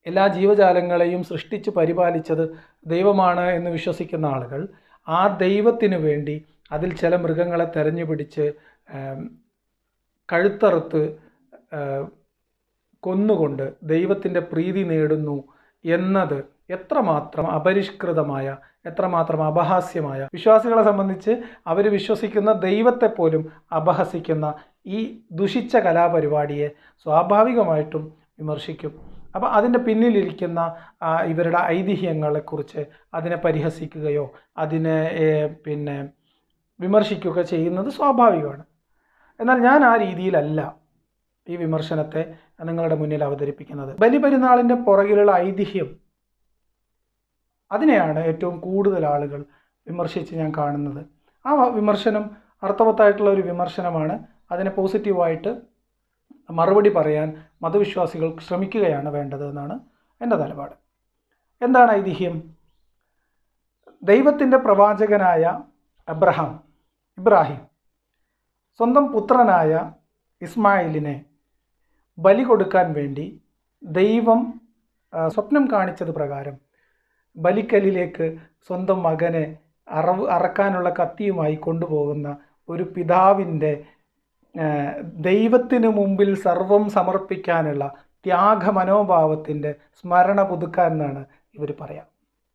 എല്ലാ ജീവജാലങ്ങളെയും സൃഷ്ടിച്ച് പരിപാലിച്ചത് ദൈവമാണ് എന്ന് വിശ്വസിക്കുന്ന ആളുകൾ ആ ദൈവത്തിനു വേണ്ടി അതിൽ ചില മൃഗങ്ങളെ തെരഞ്ഞു പിടിച്ച് ഏം, കഴുത്തറുത്ത് ഏഹ്, കൊന്നുകൊണ്ട് ദൈവത്തിൻ്റെ പ്രീതി നേടുന്നു എന്നത് എത്രമാത്രം അപരിഷ്കൃതമായ എത്രമാത്രം അപഹാസ്യമായ വിശ്വാസികളെ സംബന്ധിച്ച് അവർ വിശ്വസിക്കുന്ന ദൈവത്തെ പോലും അപഹസിക്കുന്ന ഈ ദുഷിച്ച കലാപരിപാടിയെ സ്വാഭാവികമായിട്ടും വിമർശിക്കും അപ്പോൾ അതിൻ്റെ പിന്നിലിരിക്കുന്ന ആ, ഇവരുടെ ഐതിഹ്യങ്ങളെക്കുറിച്ച് അതിനെ പരിഹസിക്കുകയോ അതിനെ ഏഹ്, പിന്നെ വിമർശിക്കുകയോ ചെയ്യുന്നത് സ്വാഭാവികമാണ് എന്നാൽ ഞാൻ ആ രീതിയിലല്ല ഈ വിമർശനത്തെ നിങ്ങളുടെ മുന്നിൽ അവതരിപ്പിക്കുന്നത് ബലിപെരുന്നാളിൻ്റെ പുറകിലുള്ള ഐതിഹ്യം അതിനെയാണ് ഏറ്റവും കൂടുതൽ ആളുകൾ വിമർശിച്ച് ഞാൻ കാണുന്നത് ആ വിമർശനം അർത്ഥവത്തായിട്ടുള്ള ഒരു വിമർശനമാണ് അതിനെ പോസിറ്റീവായിട്ട് മറുപടി പറയാൻ മതവിശ്വാസികൾ ശ്രമിക്കുകയാണ് വേണ്ടത് എന്നാണ് എൻ്റെ നിലപാട് എന്താണ് ഐതിഹ്യം ദൈവത്തിൻ്റെ പ്രവാചകനായ അബ്രഹാം ഇബ്രാഹിം സ്വന്തം പുത്രനായ ഇസ്മായിലിനെ ബലി കൊടുക്കാൻ വേണ്ടി ദൈവം ആ, സ്വപ്നം കാണിച്ചത് പ്രകാരം ബലിക്കലിലേക്ക് സ്വന്തം മകനെ അറവ് അറക്കാനുള്ള കത്തിയുമായി കൊണ്ടുപോകുന്ന ഒരു പിതാവിൻ്റെ ആ, ദൈവത്തിനു മുമ്പിൽ സർവം സമർപ്പിക്കാനുള്ള ത്യാഗ മനോഭാവത്തിൻ്റെ സ്മരണ പുതുക്കാൻ എന്നാണ് ഇവർ പറയാം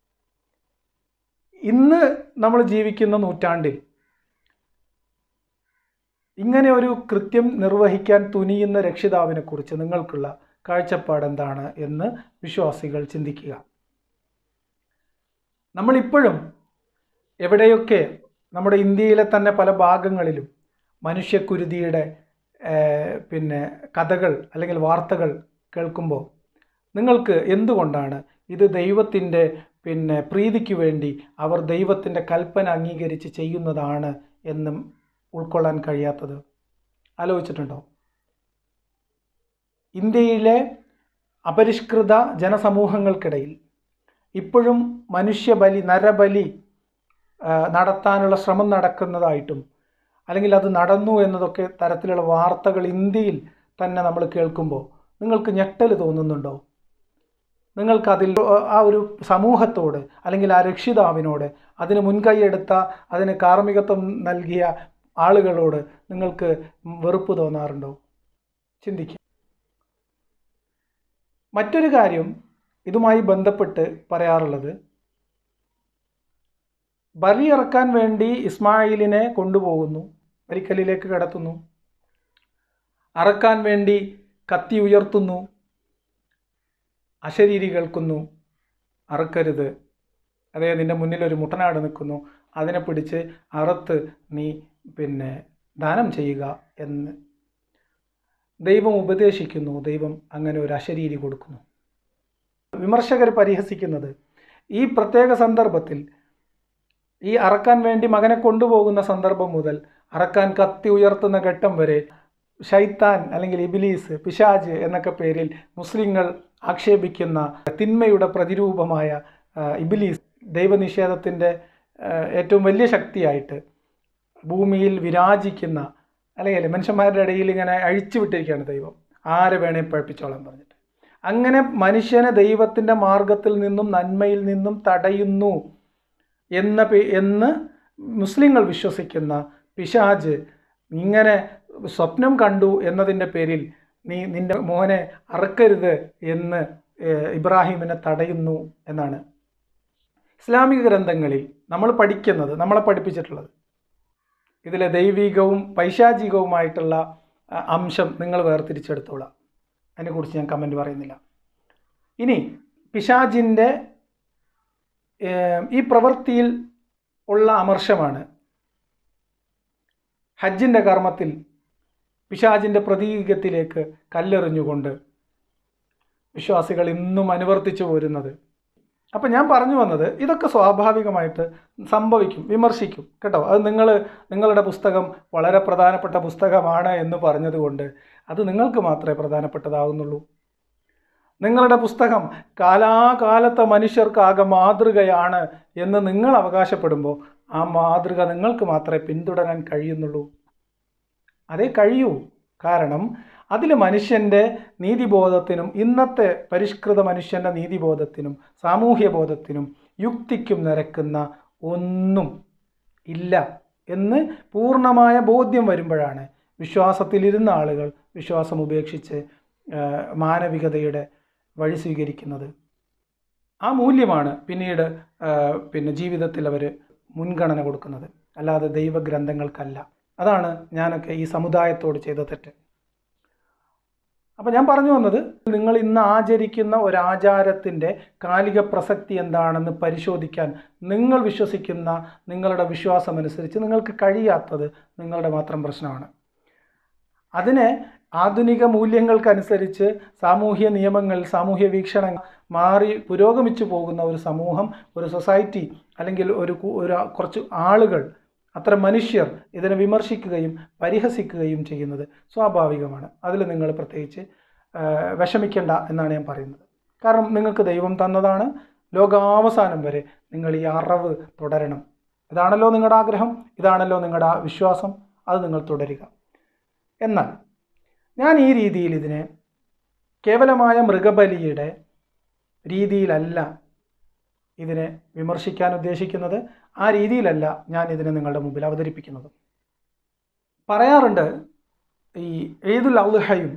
ഇന്ന് നമ്മൾ ജീവിക്കുന്ന നൂറ്റാണ്ടിൽ ഇങ്ങനെ ഒരു കൃത്യം നിർവഹിക്കാൻ തുനിയുന്ന രക്ഷിതാവിനെ കുറിച്ച് നിങ്ങൾക്കുള്ള കാഴ്ചപ്പാട് എന്താണ് എന്ന് വിശ്വാസികൾ ചിന്തിക്കുക നമ്മളിപ്പോഴും എവിടെയൊക്കെ നമ്മുടെ ഇന്ത്യയിലെ തന്നെ പല ഭാഗങ്ങളിലും മനുഷ്യക്കുരുതിയുടെ ഏഹ്, പിന്നെ കഥകൾ അല്ലെങ്കിൽ വാർത്തകൾ കേൾക്കുമ്പോൾ നിങ്ങൾക്ക് എന്തുകൊണ്ടാണ് ഇത് ദൈവത്തിൻ്റെ പിന്നെ പ്രീതിക്ക് വേണ്ടി അവർ ദൈവത്തിൻ്റെ കൽപ്പന അംഗീകരിച്ച് ചെയ്യുന്നതാണ് എന്നും ഉൾക്കൊള്ളാൻ കഴിയാത്തത് ആലോചിച്ചിട്ടുണ്ടോ ഇന്ത്യയിലെ അപരിഷ്കൃത ജനസമൂഹങ്ങൾക്കിടയിൽ ഇപ്പോഴും മനുഷ്യബലി നരബലി ആ, നടത്താനുള്ള ശ്രമം നടക്കുന്നതായിട്ടും അല്ലെങ്കിൽ അത് നടന്നു എന്നതൊക്കെ തരത്തിലുള്ള വാർത്തകൾ ഇന്ത്യയിൽ തന്നെ നമ്മൾ കേൾക്കുമ്പോൾ നിങ്ങൾക്ക് ഞെട്ടൽ തോന്നുന്നുണ്ടോ നിങ്ങൾക്കതിൽ ആ ഒരു സമൂഹത്തോട് അല്ലെങ്കിൽ ആ രക്ഷിതാവിനോട് അതിന് മുൻകൈയെടുത്ത അതിന് കാർമ്മികത്വം നൽകിയ ആളുകളോട് നിങ്ങൾക്ക് വെറുപ്പ് തോന്നാറുണ്ടോ ചിന്തിക്കുക മറ്റൊരു കാര്യം ഇതുമായി ബന്ധപ്പെട്ട് പറയാറുള്ളത് ബലിയിറക്കാൻ വേണ്ടി ഇസ്മായിലിനെ കൊണ്ടുപോകുന്നു ബലിക്കല്ലിലേക്ക് കടത്തുന്നു അറക്കാൻ വേണ്ടി കത്തി ഉയർത്തുന്നു അശരീരി കേൾക്കുന്നു അറക്കരുത് അതേ നിൻ്റെ മുന്നിൽ ഒരു മുട്ടനാട് നിൽക്കുന്നു അതിനെ പിടിച്ച് അറുത്ത് നീ പിന്നെ ദാനം ചെയ്യുക എന്ന് ദൈവം ഉപദേശിക്കുന്നു ദൈവം അങ്ങനെ ഒരു അശരീരി കൊടുക്കുന്നു വിമർശകർ പരിഹസിക്കുന്നത് ഈ പ്രത്യേക സന്ദർഭത്തിൽ ഈ അറക്കാൻ വേണ്ടി മകനെ കൊണ്ടുപോകുന്ന സന്ദർഭം മുതൽ അറക്കാൻ കത്തി ഉയർത്തുന്ന ഘട്ടം വരെ ഷൈത്താൻ അല്ലെങ്കിൽ ഇബിലീസ് പിശാജ് എന്നൊക്കെ പേരിൽ മുസ്ലിങ്ങൾ ആക്ഷേപിക്കുന്ന തിന്മയുടെ പ്രതിരൂപമായ ആ, ഇബിലീസ് ദൈവനിഷേധത്തിൻ്റെ ആ, ഏറ്റവും വലിയ ശക്തിയായിട്ട് ഭൂമിയിൽ വിരാജിക്കുന്ന അല്ലെങ്കിൽ മനുഷ്യന്മാരുടെ ഇടയിൽ ഇങ്ങനെ അഴിച്ചു വിട്ടിരിക്കുകയാണ് ദൈവം ആരെ വേണേ പഴപ്പിച്ചോളാൻ പറഞ്ഞിട്ട് അങ്ങനെ മനുഷ്യനെ ദൈവത്തിൻ്റെ മാർഗത്തിൽ നിന്നും നന്മയിൽ നിന്നും തടയുന്നു എന്ന പേ- എന്ന് മുസ്ലിങ്ങൾ വിശ്വസിക്കുന്ന പിശാജ് ഇങ്ങനെ സ്വപ്നം കണ്ടു എന്നതിൻ്റെ പേരിൽ നീ നിൻ്റെ മോനെ അറക്കരുത് എന്ന് ഏഹ്, ഇബ്രാഹിമിനെ തടയുന്നു എന്നാണ് ഇസ്ലാമിക ഗ്രന്ഥങ്ങളിൽ നമ്മൾ പഠിക്കുന്നത് നമ്മളെ പഠിപ്പിച്ചിട്ടുള്ളത് ഇതിലെ ദൈവികവും പൈശാചികവുമായിട്ടുള്ള ആ, അംശം നിങ്ങൾ വേർതിരിച്ചെടുത്തോളാം അതിനെക്കുറിച്ച് ഞാൻ കമൻറ്റ് പറയുന്നില്ല ഇനി പിശാജിൻ്റെ ഏഹ്, ഈ പ്രവൃത്തിയിൽ ഉള്ള അമർഷമാണ് ഹജ്ജിൻ്റെ കർമ്മത്തിൽ പിശാജിൻ്റെ പ്രതീകത്തിലേക്ക് കല്ലെറിഞ്ഞുകൊണ്ട് വിശ്വാസികൾ ഇന്നും അനുവർത്തിച്ചു പോരുന്നത് അപ്പം ഞാൻ പറഞ്ഞു വന്നത് ഇതൊക്കെ സ്വാഭാവികമായിട്ട് സംഭവിക്കും വിമർശിക്കും കേട്ടോ അത് നിങ്ങൾ നിങ്ങളുടെ പുസ്തകം വളരെ പ്രധാനപ്പെട്ട പുസ്തകമാണ് എന്ന് പറഞ്ഞതുകൊണ്ട് അത് നിങ്ങൾക്ക് മാത്രമേ പ്രധാനപ്പെട്ടതാകുന്നുള്ളൂ നിങ്ങളുടെ പുസ്തകം കാലാകാലത്തെ മനുഷ്യർക്കാകെ മാതൃകയാണ് എന്ന് നിങ്ങൾ അവകാശപ്പെടുമ്പോൾ ആ മാതൃക നിങ്ങൾക്ക് മാത്രമേ പിന്തുടരാൻ കഴിയുന്നുള്ളൂ അതേ കഴിയൂ കാരണം അതിൽ മനുഷ്യൻ്റെ നീതിബോധത്തിനും ഇന്നത്തെ പരിഷ്കൃത മനുഷ്യൻ്റെ നീതിബോധത്തിനും സാമൂഹ്യ ബോധത്തിനും യുക്തിക്കും നിരക്കുന്ന ഒന്നും ഇല്ല എന്ന് പൂർണ്ണമായ ബോധ്യം വരുമ്പോഴാണ് വിശ്വാസത്തിലിരുന്ന ആളുകൾ വിശ്വാസം ഉപേക്ഷിച്ച് ആ, മാനവികതയുടെ വഴി സ്വീകരിക്കുന്നത് ആ മൂല്യമാണ് പിന്നീട് ആ, പിന്നെ ജീവിതത്തിൽ അവർ മുൻഗണന കൊടുക്കുന്നത് അല്ലാതെ ദൈവഗ്രന്ഥങ്ങൾക്കല്ല അതാണ് ഞാനൊക്കെ ഈ സമുദായത്തോട് ചെയ്ത തെറ്റ് അപ്പോൾ ഞാൻ പറഞ്ഞു വന്നത് നിങ്ങൾ ഇന്ന് ആചരിക്കുന്ന ഒരു ആചാരത്തിൻ്റെ കാലിക പ്രസക്തി എന്താണെന്ന് പരിശോധിക്കാൻ നിങ്ങൾ വിശ്വസിക്കുന്ന നിങ്ങളുടെ വിശ്വാസമനുസരിച്ച് നിങ്ങൾക്ക് കഴിയാത്തത് നിങ്ങളുടെ മാത്രം പ്രശ്നമാണ് അതിനെ ആധുനിക മൂല്യങ്ങൾക്കനുസരിച്ച് സാമൂഹ്യ നിയമങ്ങൾ സാമൂഹ്യ വീക്ഷണങ്ങൾ മാറി പുരോഗമിച്ചു പോകുന്ന ഒരു സമൂഹം ഒരു സൊസൈറ്റി അല്ലെങ്കിൽ ഒരു കു- ഒരു കുറച്ച് ആളുകൾ അത്തരം മനുഷ്യർ ഇതിനെ വിമർശിക്കുകയും പരിഹസിക്കുകയും ചെയ്യുന്നത് സ്വാഭാവികമാണ് അതിൽ നിങ്ങൾ പ്രത്യേകിച്ച് ആ, വിഷമിക്കേണ്ട എന്നാണ് ഞാൻ പറയുന്നത് കാരണം നിങ്ങൾക്ക് ദൈവം തന്നതാണ് ലോകാവസാനം വരെ നിങ്ങൾ ഈ അറിവ് തുടരണം ഇതാണല്ലോ നിങ്ങളുടെ ആഗ്രഹം ഇതാണല്ലോ നിങ്ങളുടെ ആ വിശ്വാസം അത് നിങ്ങൾ തുടരുക എന്നാൽ ഞാൻ ഈ രീതിയിൽ ഇതിനെ കേവലമായ മൃഗബലിയുടെ രീതിയിലല്ല ഇതിനെ വിമർശിക്കാൻ ഉദ്ദേശിക്കുന്നത് ആ രീതിയിലല്ല ഞാൻ ഇതിനെ നിങ്ങളുടെ മുമ്പിൽ അവതരിപ്പിക്കുന്നത് പറയാറുണ്ട് ഈ ഈദുൽ അദ്ഹയും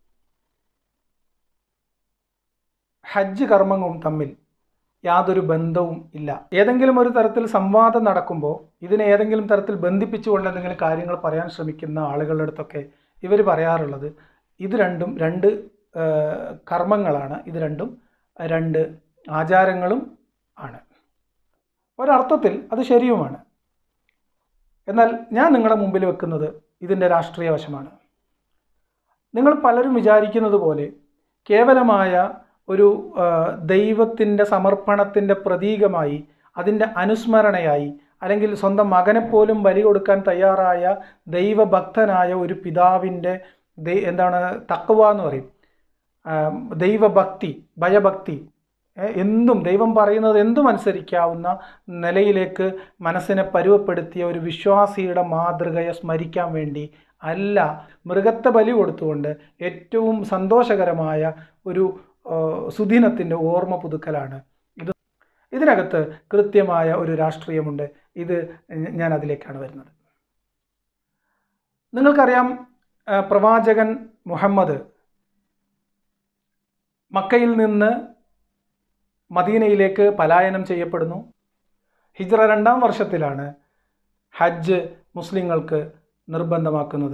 ഹജ്ജ് കർമ്മവും തമ്മിൽ യാതൊരു ബന്ധവും ഇല്ല ഏതെങ്കിലും ഒരു തരത്തിൽ സംവാദം നടക്കുമ്പോൾ ഇതിനെ ഏതെങ്കിലും തരത്തിൽ ബന്ധിപ്പിച്ചുകൊണ്ട് എന്തെങ്കിലും കാര്യങ്ങൾ പറയാൻ ശ്രമിക്കുന്ന ആളുകളുടെ അടുത്തൊക്കെ ഇവർ പറയാറുള്ളത് ഇത് രണ്ടും രണ്ട് ആ, കർമ്മങ്ങളാണ് ഇത് രണ്ടും രണ്ട് ആചാരങ്ങളും ആണ് ഒരർത്ഥത്തിൽ അത് ശരിയുമാണ് എന്നാൽ ഞാൻ നിങ്ങളുടെ മുമ്പിൽ വെക്കുന്നത് ഇതിൻ്റെ രാഷ്ട്രീയ വശമാണ് നിങ്ങൾ പലരും വിചാരിക്കുന്നത് പോലെ കേവലമായ ഒരു ദൈവത്തിൻ്റെ സമർപ്പണത്തിൻ്റെ പ്രതീകമായി അതിൻ്റെ അനുസ്മരണയായി അല്ലെങ്കിൽ സ്വന്തം മകനെപ്പോലും ബലി കൊടുക്കാൻ തയ്യാറായ ദൈവഭക്തനായ ഒരു പിതാവിൻ്റെ ദൈ- എന്താണ് തക്കുവ എന്ന് പറയും ആ, ദൈവഭക്തി ഭയഭക്തി ഏ, എന്തും ദൈവം പറയുന്നത് എന്തും അനുസരിക്കാവുന്ന നിലയിലേക്ക് മനസ്സിനെ പരുവപ്പെടുത്തിയ ഒരു വിശ്വാസിയുടെ മാതൃകയെ സ്മരിക്കാൻ വേണ്ടി അല്ല മൃഗത്തെ ബലി കൊടുത്തുകൊണ്ട് ഏറ്റവും സന്തോഷകരമായ ഒരു ആ, സുദിനത്തിൻ്റെ ഓർമ്മ പുതുക്കലാണ് ഇത് ഇതിനകത്ത് കൃത്യമായ ഒരു രാഷ്ട്രീയമുണ്ട് ഇത് ഞാൻ അതിലേക്കാണ് വരുന്നത് നിങ്ങൾക്കറിയാം ആ, പ്രവാചകൻ മുഹമ്മദ് മക്കയിൽ നിന്ന് മദീനയിലേക്ക് പലായനം ചെയ്യപ്പെടുന്നു ഹിജ്റ രണ്ടാം വർഷത്തിലാണ് ഹജ്ജ് മുസ്ലിങ്ങൾക്ക് നിർബന്ധമാക്കുന്നത്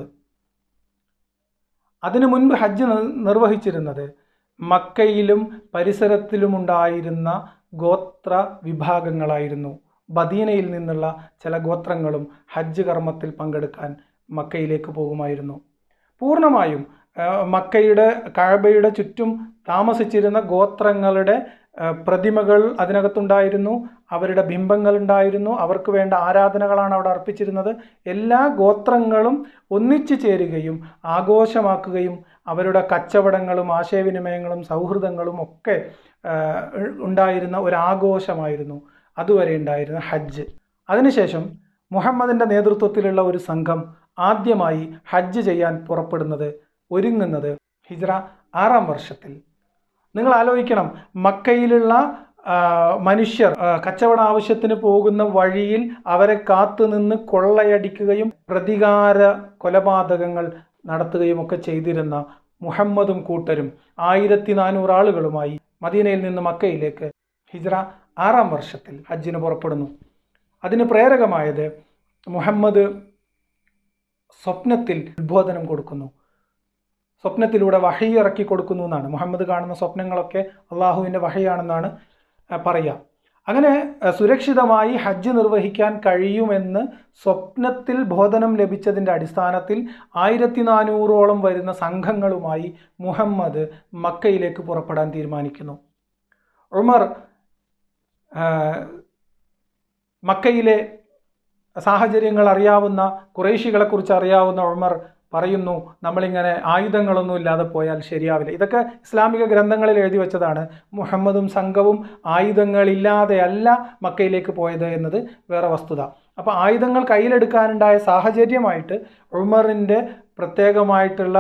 അതിനു മുൻപ് ഹജ്ജ് നി- നിർവഹിച്ചിരുന്നത് മക്കയിലും പരിസരത്തിലുമുണ്ടായിരുന്ന ഗോത്ര വിഭാഗങ്ങളായിരുന്നു ബദീനയിൽ നിന്നുള്ള ചില ഗോത്രങ്ങളും ഹജ്ജ് കർമ്മത്തിൽ പങ്കെടുക്കാൻ മക്കയിലേക്ക് പോകുമായിരുന്നു പൂർണ്ണമായും ആ, മക്കയുടെ കഴബയുടെ ചുറ്റും താമസിച്ചിരുന്ന ഗോത്രങ്ങളുടെ ആ, പ്രതിമകൾ അതിനകത്തുണ്ടായിരുന്നു അവരുടെ ബിംബങ്ങളുണ്ടായിരുന്നു അവർക്ക് വേണ്ട ആരാധനകളാണ് അവിടെ അർപ്പിച്ചിരുന്നത് എല്ലാ ഗോത്രങ്ങളും ഒന്നിച്ചു ചേരുകയും ആഘോഷമാക്കുകയും അവരുടെ കച്ചവടങ്ങളും ആശയവിനിമയങ്ങളും സൗഹൃദങ്ങളും ഒക്കെ ആ, ഉണ്ടായിരുന്ന ഒരു ആഘോഷമായിരുന്നു അതുവരെ ഉണ്ടായിരുന്ന ഹജ്ജ് അതിനുശേഷം മുഹമ്മദിൻ്റെ നേതൃത്വത്തിലുള്ള ഒരു സംഘം ആദ്യമായി ഹജ്ജ് ചെയ്യാൻ പുറപ്പെടുന്നത് ഒരുങ്ങുന്നത് ഹിജ്റ ആറാം വർഷത്തിൽ നിങ്ങൾ ആലോചിക്കണം മക്കയിലുള്ള ആ, മനുഷ്യർ ആ, കച്ചവട ആവശ്യത്തിന് പോകുന്ന വഴിയിൽ അവരെ കാത്തുനിന്ന് കൊള്ളയടിക്കുകയും പ്രതികാര കൊലപാതകങ്ങൾ നടത്തുകയും ഒക്കെ ചെയ്തിരുന്ന മുഹമ്മദും കൂട്ടരും ആയിരത്തി നാനൂറ് ആളുകളുമായി മദീനയിൽ നിന്ന് മക്കയിലേക്ക് ഹിജ്റ ആറാം വർഷത്തിൽ ഹജ്ജിന് പുറപ്പെടുന്നു അതിന് പ്രേരകമായത് മുഹമ്മദ് സ്വപ്നത്തിൽ ഉദ്ബോധനം കൊടുക്കുന്നു സ്വപ്നത്തിലൂടെ വഹി ഇറക്കി കൊടുക്കുന്നു എന്നാണ് മുഹമ്മദ് കാണുന്ന സ്വപ്നങ്ങളൊക്കെ അള്ളാഹുവിൻ്റെ വഹയാണെന്നാണ് ആ, പറയുക അങ്ങനെ ആ, സുരക്ഷിതമായി ഹജ്ജ് നിർവഹിക്കാൻ കഴിയുമെന്ന് സ്വപ്നത്തിൽ ബോധനം ലഭിച്ചതിൻ്റെ അടിസ്ഥാനത്തിൽ ആയിരത്തി നാനൂറോളം വരുന്ന സംഘങ്ങളുമായി മുഹമ്മദ് മക്കയിലേക്ക് പുറപ്പെടാൻ തീരുമാനിക്കുന്നു ഉമർ ആ, മക്കയിലെ സാഹചര്യങ്ങൾ അറിയാവുന്ന കുറേശികളെക്കുറിച്ച് അറിയാവുന്ന ഉമർ പറയുന്നു നമ്മളിങ്ങനെ ആയുധങ്ങളൊന്നും ഇല്ലാതെ പോയാൽ ശരിയാവില്ല ഇതൊക്കെ ഇസ്ലാമിക ഗ്രന്ഥങ്ങളിൽ എഴുതി വെച്ചതാണ് മുഹമ്മദും സംഘവും ആയുധങ്ങളില്ലാതെയല്ല മക്കയിലേക്ക് പോയത് എന്നത് വേറെ വസ്തുത അപ്പോൾ ആയുധങ്ങൾ കയ്യിലെടുക്കാനുണ്ടായ സാഹചര്യമായിട്ട് ഉമറിൻ്റെ പ്രത്യേകമായിട്ടുള്ള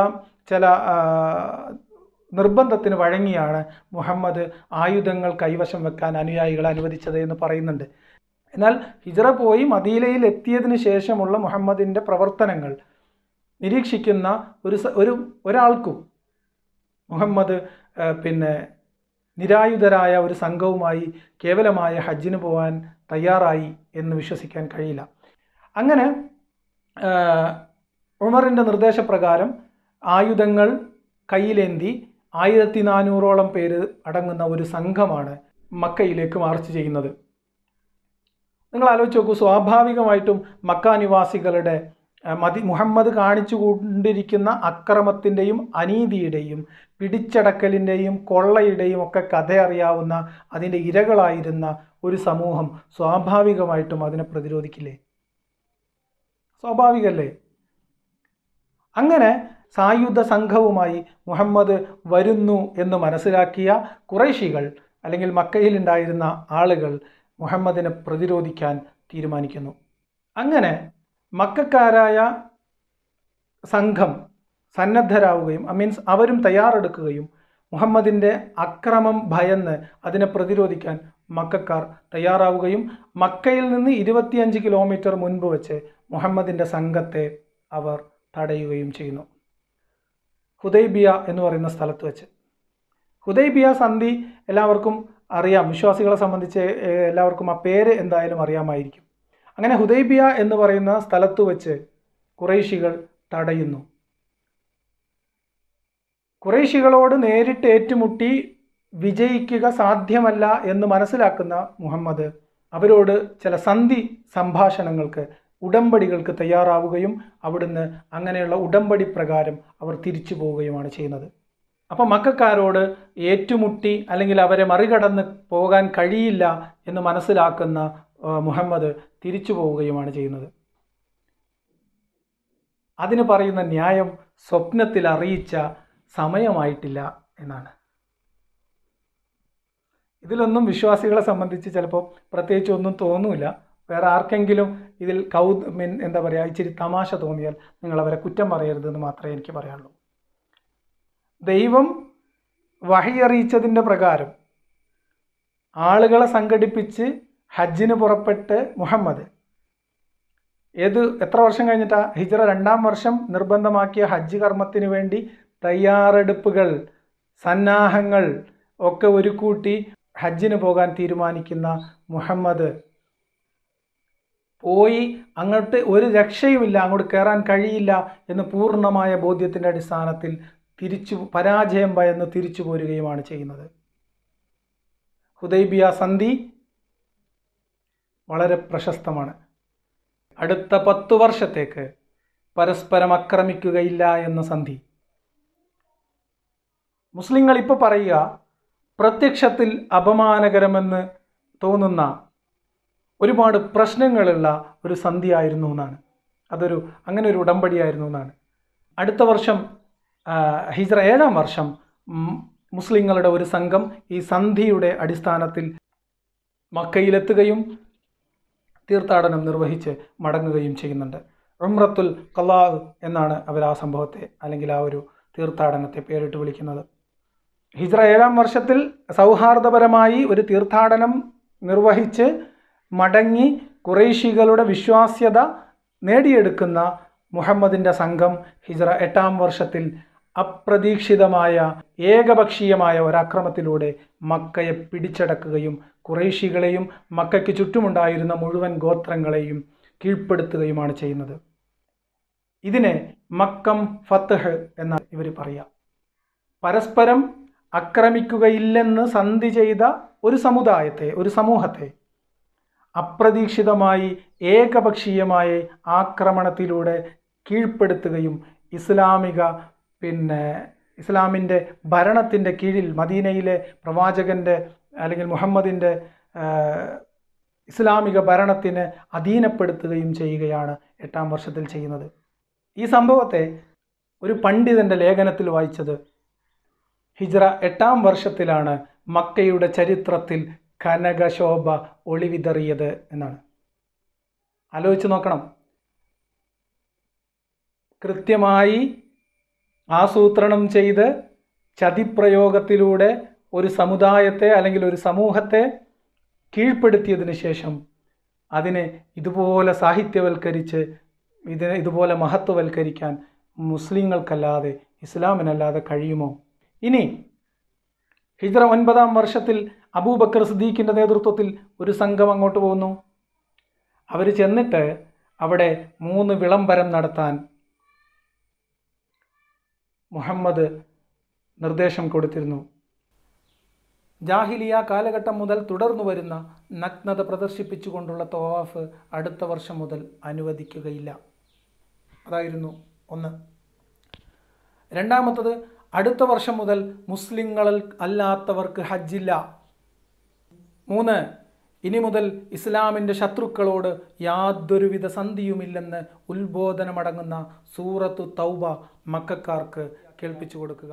ചില ആ, നിർബന്ധത്തിന് വഴങ്ങിയാണ് മുഹമ്മദ് ആയുധങ്ങൾ കൈവശം വെക്കാൻ അനുയായികളെ അനുവദിച്ചത് എന്ന് പറയുന്നുണ്ട് എന്നാൽ ഹിജറ പോയി മദീനയിൽ എത്തിയതിന് ശേഷമുള്ള മുഹമ്മദിൻ്റെ പ്രവർത്തനങ്ങൾ നിരീക്ഷിക്കുന്ന ഒരു സ- ഒരു ഒരാൾക്കും മുഹമ്മദ് ആ, പിന്നെ നിരായുധരായ ഒരു സംഘവുമായി കേവലമായ ഹജ്ജിന് പോകാൻ തയ്യാറായി എന്ന് വിശ്വസിക്കാൻ കഴിയില്ല അങ്ങനെ ആ, ഉമറിൻ്റെ നിർദ്ദേശപ്രകാരം ആയുധങ്ങൾ കയ്യിലേന്തി ആയിരത്തി നാനൂറോളം പേര് അടങ്ങുന്ന ഒരു സംഘമാണ് മക്കയിലേക്ക് മാർച്ച് ചെയ്യുന്നത് നിങ്ങൾ ആലോചിച്ച് നോക്കൂ സ്വാഭാവികമായിട്ടും മക്ക നിവാസികളുടെ ആ, മതി മുഹമ്മദ് കാണിച്ചു കൊണ്ടിരിക്കുന്ന അക്രമത്തിൻ്റെയും അനീതിയുടെയും പിടിച്ചടക്കലിൻ്റെയും കൊള്ളയുടെയും ഒക്കെ കഥ അറിയാവുന്ന അതിൻ്റെ ഇരകളായിരുന്ന ഒരു സമൂഹം സ്വാഭാവികമായിട്ടും അതിനെ പ്രതിരോധിക്കില്ലേ സ്വാഭാവികല്ലേ അങ്ങനെ സായുധ സംഘവുമായി മുഹമ്മദ് വരുന്നു എന്ന് മനസ്സിലാക്കിയ കുറേശികൾ അല്ലെങ്കിൽ മക്കയിലുണ്ടായിരുന്ന ആളുകൾ മുഹമ്മദിനെ പ്രതിരോധിക്കാൻ തീരുമാനിക്കുന്നു അങ്ങനെ മക്കാരായ സംഘം സന്നദ്ധരാവുകയും മീൻസ് അവരും തയ്യാറെടുക്കുകയും മുഹമ്മദിൻ്റെ അക്രമം ഭയന്ന് അതിനെ പ്രതിരോധിക്കാൻ മക്കാർ തയ്യാറാവുകയും മക്കയിൽ നിന്ന് ഇരുപത്തിയഞ്ച് കിലോമീറ്റർ മുൻപ് വെച്ച് മുഹമ്മദിൻ്റെ സംഘത്തെ അവർ തടയുകയും ചെയ്യുന്നു ഹുദൈബിയ എന്ന് പറയുന്ന സ്ഥലത്ത് വെച്ച് ഹുദൈബിയ സന്ധി എല്ലാവർക്കും അറിയാം വിശ്വാസികളെ സംബന്ധിച്ച് ഏഹ്, എല്ലാവർക്കും ആ പേര് എന്തായാലും അറിയാമായിരിക്കും അങ്ങനെ ഹുദൈബിയ എന്ന് പറയുന്ന സ്ഥലത്ത് വെച്ച് കുറേശികൾ തടയുന്നു കുറേശികളോട് നേരിട്ട് ഏറ്റുമുട്ടി വിജയിക്കുക സാധ്യമല്ല എന്ന് മനസ്സിലാക്കുന്ന മുഹമ്മദ് അവരോട് ചില സന്ധി സംഭാഷണങ്ങൾക്ക് ഉടമ്പടികൾക്ക് തയ്യാറാവുകയും അവിടുന്ന് അങ്ങനെയുള്ള ഉടമ്പടി പ്രകാരം അവർ തിരിച്ചു പോവുകയുമാണ് ചെയ്യുന്നത് അപ്പോൾ മക്കാരോട് ഏറ്റുമുട്ടി അല്ലെങ്കിൽ അവരെ മറികടന്ന് പോകാൻ കഴിയില്ല എന്ന് മനസ്സിലാക്കുന്ന ആ, മുഹമ്മദ് തിരിച്ചു പോവുകയുമാണ് ചെയ്യുന്നത് അതിന് പറയുന്ന ന്യായം സ്വപ്നത്തിൽ അറിയിച്ച സമയമായിട്ടില്ല എന്നാണ് ഇതിലൊന്നും വിശ്വാസികളെ സംബന്ധിച്ച് ചിലപ്പോൾ പ്രത്യേകിച്ച് ഒന്നും തോന്നൂല വേറെ ആർക്കെങ്കിലും ഇതിൽ കൗ മീൻ എന്താ പറയുക ഇച്ചിരി തമാശ തോന്നിയാൽ നിങ്ങൾ അവരെ കുറ്റം പറയരുതെന്ന് മാത്രമേ എനിക്ക് പറയാനുള്ളൂ ദൈവം വഹിയറിയിച്ചതിൻ്റെ പ്രകാരം ആളുകളെ സംഘടിപ്പിച്ച് ഹജ്ജിന് പുറപ്പെട്ട് മുഹമ്മദ് ഏത് എത്ര വർഷം കഴിഞ്ഞിട്ടാ ഹിജറ രണ്ടാം വർഷം നിർബന്ധമാക്കിയ ഹജ്ജ് കർമ്മത്തിന് വേണ്ടി തയ്യാറെടുപ്പുകൾ സന്നാഹങ്ങൾ ഒക്കെ ഒരു കൂട്ടി ഹജ്ജിന് പോകാൻ തീരുമാനിക്കുന്ന മുഹമ്മദ് പോയി അങ്ങോട്ട് ഒരു രക്ഷയുമില്ല അങ്ങോട്ട് കയറാൻ കഴിയില്ല എന്ന് പൂർണ്ണമായ ബോധ്യത്തിൻ്റെ അടിസ്ഥാനത്തിൽ തിരിച്ചു പരാജയം ഭയന്ന് തിരിച്ചു പോരുകയുമാണ് ചെയ്യുന്നത് ഹുദൈബിയ സന്ധി വളരെ പ്രശസ്തമാണ് അടുത്ത പത്തു വർഷത്തേക്ക് പരസ്പരം ആക്രമിക്കുകയില്ല എന്ന സന്ധി മുസ്ലിങ്ങൾ ഇപ്പോൾ പറയുക പ്രത്യക്ഷത്തിൽ അപമാനകരമെന്ന് തോന്നുന്ന ഒരുപാട് പ്രശ്നങ്ങളുള്ള ഒരു സന്ധിയായിരുന്നു എന്നാണ് അതൊരു അങ്ങനെ ഒരു ഉടമ്പടിയായിരുന്നു എന്നാണ് അടുത്ത വർഷം ആ, ഹിജ്റ ഏഴാം വർഷം ഉം, മുസ്ലിങ്ങളുടെ ഒരു സംഘം ഈ സന്ധിയുടെ അടിസ്ഥാനത്തിൽ മക്കയിലെത്തുകയും തീർത്ഥാടനം നിർവഹിച്ച് മടങ്ങുകയും ചെയ്യുന്നുണ്ട് ഉംറത്തുൽ കലാഹ് എന്നാണ് അവർ ആ സംഭവത്തെ അല്ലെങ്കിൽ ആ ഒരു തീർത്ഥാടനത്തെ പേരിട്ട് വിളിക്കുന്നത് ഹിജ്റ ഏഴാം വർഷത്തിൽ സൗഹാർദ്ദപരമായി ഒരു തീർത്ഥാടനം നിർവഹിച്ച് മടങ്ങി കുറേശികളുടെ വിശ്വാസ്യത നേടിയെടുക്കുന്ന മുഹമ്മദിൻ്റെ സംഘം ഹിജ്റ എട്ടാം വർഷത്തിൽ അപ്രതീക്ഷിതമായ ഏകപക്ഷീയമായ ഒരാക്രമത്തിലൂടെ മക്കയെ പിടിച്ചടക്കുകയും കുറേശികളെയും മക്കയ്ക്ക് ചുറ്റുമുണ്ടായിരുന്ന മുഴുവൻ ഗോത്രങ്ങളെയും കീഴ്പ്പെടുത്തുകയുമാണ് ചെയ്യുന്നത് ഇതിനെ മക്കം ഫത്തഹ് എന്നാണ് ഇവർ പറയുക പരസ്പരം ആക്രമിക്കുകയില്ലെന്ന് സന്ധി ചെയ്ത ഒരു സമുദായത്തെ ഒരു സമൂഹത്തെ അപ്രതീക്ഷിതമായി ഏകപക്ഷീയമായ ആക്രമണത്തിലൂടെ കീഴ്പ്പെടുത്തുകയും ഇസ്ലാമിക പിന്നെ ഇസ്ലാമിൻ്റെ ഭരണത്തിൻ്റെ കീഴിൽ മദീനയിലെ പ്രവാചകൻ്റെ അല്ലെങ്കിൽ മുഹമ്മദിൻ്റെ ഇസ്ലാമിക ഭരണത്തിന് അധീനപ്പെടുത്തുകയും ചെയ്യുകയാണ് എട്ടാം വർഷത്തിൽ ചെയ്യുന്നത് ഈ സംഭവത്തെ ഒരു പണ്ഡിതൻ്റെ ലേഖനത്തിൽ വായിച്ചത് ഹിജ്റ എട്ടാം വർഷത്തിലാണ് മക്കയുടെ ചരിത്രത്തിൽ കനകശോഭ ഒളിവിതറിയത് എന്നാണ് ആലോചിച്ച് നോക്കണം കൃത്യമായി ആസൂത്രണം ചെയ്ത് ചതിപ്രയോഗത്തിലൂടെ ഒരു സമുദായത്തെ അല്ലെങ്കിൽ ഒരു സമൂഹത്തെ കീഴ്പ്പെടുത്തിയതിന് ശേഷം അതിനെ ഇതുപോലെ സാഹിത്യവൽക്കരിച്ച് ഇതിനെ ഇതുപോലെ മഹത്വവൽക്കരിക്കാൻ മുസ്ലിങ്ങൾക്കല്ലാതെ ഇസ്ലാമിനല്ലാതെ കഴിയുമോ ഇനി ഹിജ്റ ഒൻപതാം വർഷത്തിൽ അബൂബക്കർ സിദ്ദീഖിൻ്റെ നേതൃത്വത്തിൽ ഒരു സംഘം അങ്ങോട്ട് പോകുന്നു അവർ ചെന്നിട്ട് അവിടെ മൂന്ന് വിളംബരം നടത്താൻ മുഹമ്മദ് നിർദ്ദേശം കൊടുത്തിരുന്നു ജാഹിലിയ കാലഘട്ടം മുതൽ തുടർന്നു വരുന്ന നഗ്നത പ്രദർശിപ്പിച്ചുകൊണ്ടുള്ള തവാഫ് അടുത്ത വർഷം മുതൽ അനുവദിക്കുകയില്ല അതായിരുന്നു ഒന്ന് രണ്ടാമത്തത് അടുത്ത വർഷം മുതൽ മുസ്ലിങ്ങളിൽ അല്ലാത്തവർക്ക് ഹജ്ജില്ല മൂന്ന് ഇനി മുതൽ ഇസ്ലാമിൻ്റെ ശത്രുക്കളോട് യാതൊരുവിധ സന്ധിയുമില്ലെന്ന് ഉത്ബോധനമടങ്ങുന്ന സൂറത്തു തൗബ മക്കാർക്ക് കേൾപ്പിച്ചു കൊടുക്കുക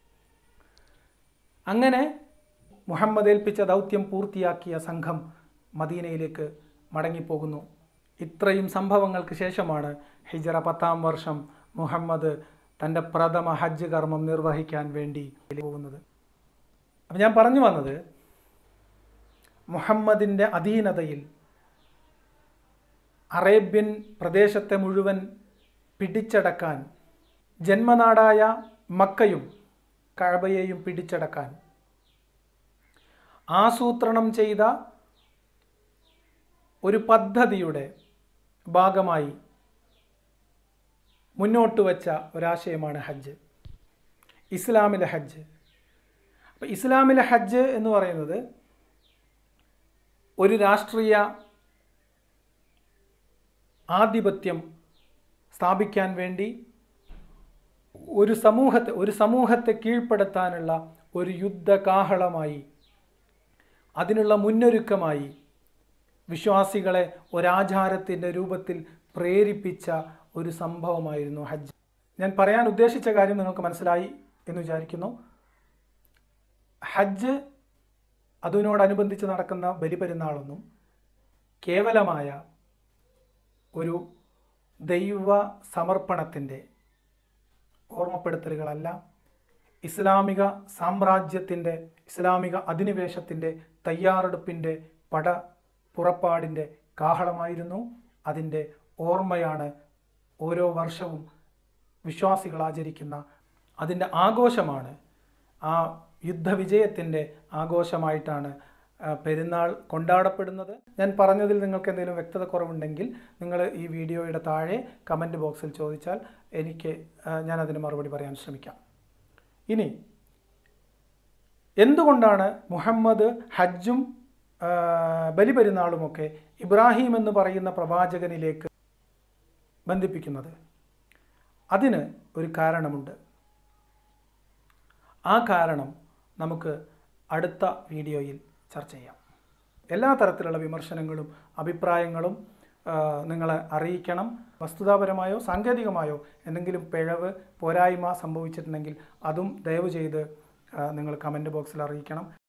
അങ്ങനെ മുഹമ്മദ് ഏൽപ്പിച്ച ദൗത്യം പൂർത്തിയാക്കിയ സംഘം മദീനയിലേക്ക് മടങ്ങിപ്പോകുന്നു ഇത്രയും സംഭവങ്ങൾക്ക് ശേഷമാണ് ഹിജറ പത്താം വർഷം മുഹമ്മദ് തൻ്റെ പ്രഥമ ഹജ്ജ് കർമ്മം നിർവഹിക്കാൻ വേണ്ടി പോകുന്നത് അപ്പം ഞാൻ പറഞ്ഞു വന്നത് മുഹമ്മദിൻ്റെ അധീനതയിൽ അറേബ്യൻ പ്രദേശത്തെ മുഴുവൻ പിടിച്ചടക്കാൻ ജന്മനാടായ മക്കയും കഴബയെയും പിടിച്ചടക്കാൻ ആസൂത്രണം ചെയ്ത ഒരു പദ്ധതിയുടെ ഭാഗമായി മുന്നോട്ട് വച്ച ഒരാശയമാണ് ഹജ്ജ് ഇസ്ലാമിലെ ഹജ്ജ് അപ്പോൾ ഇസ്ലാമിലെ ഹജ്ജ് എന്ന് പറയുന്നത് ഒരു രാഷ്ട്രീയ ആധിപത്യം സ്ഥാപിക്കാൻ വേണ്ടി ഒരു സമൂഹത്തെ ഒരു സമൂഹത്തെ കീഴ്പ്പെടുത്താനുള്ള ഒരു യുദ്ധകാഹളമായി അതിനുള്ള മുന്നൊരുക്കമായി വിശ്വാസികളെ ഒരാചാരത്തിൻ്റെ രൂപത്തിൽ പ്രേരിപ്പിച്ച ഒരു സംഭവമായിരുന്നു ഹജ്ജ് ഞാൻ പറയാൻ ഉദ്ദേശിച്ച കാര്യം നിങ്ങൾക്ക് മനസ്സിലായി എന്ന് വിചാരിക്കുന്നു ഹജ്ജ് അതിനോടനുബന്ധിച്ച് നടക്കുന്ന ബലിപെരുന്നാളൊന്നും കേവലമായ ഒരു ദൈവ സമർപ്പണത്തിൻ്റെ ഓർമ്മപ്പെടുത്തലുകളല്ല ഇസ്ലാമിക സാമ്രാജ്യത്തിൻ്റെ ഇസ്ലാമിക അധിനിവേശത്തിൻ്റെ തയ്യാറെടുപ്പിൻ്റെ പട പുറപ്പാടിൻ്റെ കാഹളമായിരുന്നു അതിൻ്റെ ഓർമ്മയാണ് ഓരോ വർഷവും വിശ്വാസികൾ ആചരിക്കുന്ന അതിൻ്റെ ആഘോഷമാണ് ആ യുദ്ധവിജയത്തിൻ്റെ ആഘോഷമായിട്ടാണ് ആ, പെരുന്നാൾ കൊണ്ടാടപ്പെടുന്നത് ഞാൻ പറഞ്ഞതിൽ നിങ്ങൾക്ക് എന്തെങ്കിലും വ്യക്തത കുറവുണ്ടെങ്കിൽ നിങ്ങൾ ഈ വീഡിയോയുടെ താഴെ കമൻറ്റ് ബോക്സിൽ ചോദിച്ചാൽ എനിക്ക് ആ, ഞാൻ അതിന് മറുപടി പറയാൻ ശ്രമിക്കാം ഇനി എന്തുകൊണ്ടാണ് മുഹമ്മദ് ഹജ്ജും ആ, ബലിപെരുന്നാളുമൊക്കെ ഇബ്രാഹിം എന്ന് പറയുന്ന പ്രവാചകനിലേക്ക് ബന്ധിപ്പിക്കുന്നത് അതിന് ഒരു കാരണമുണ്ട് ആ കാരണം നമുക്ക് അടുത്ത വീഡിയോയിൽ ചർച്ച ചെയ്യാം എല്ലാ തരത്തിലുള്ള വിമർശനങ്ങളും അഭിപ്രായങ്ങളും ആ, നിങ്ങളെ അറിയിക്കണം വസ്തുതാപരമായോ സാങ്കേതികമായോ എന്തെങ്കിലും പിഴവ് പോരായ്മ സംഭവിച്ചിട്ടുണ്ടെങ്കിൽ അതും ദയവ് ചെയ്ത് ആ, നിങ്ങൾ കമൻറ്റ് ബോക്സിൽ അറിയിക്കണം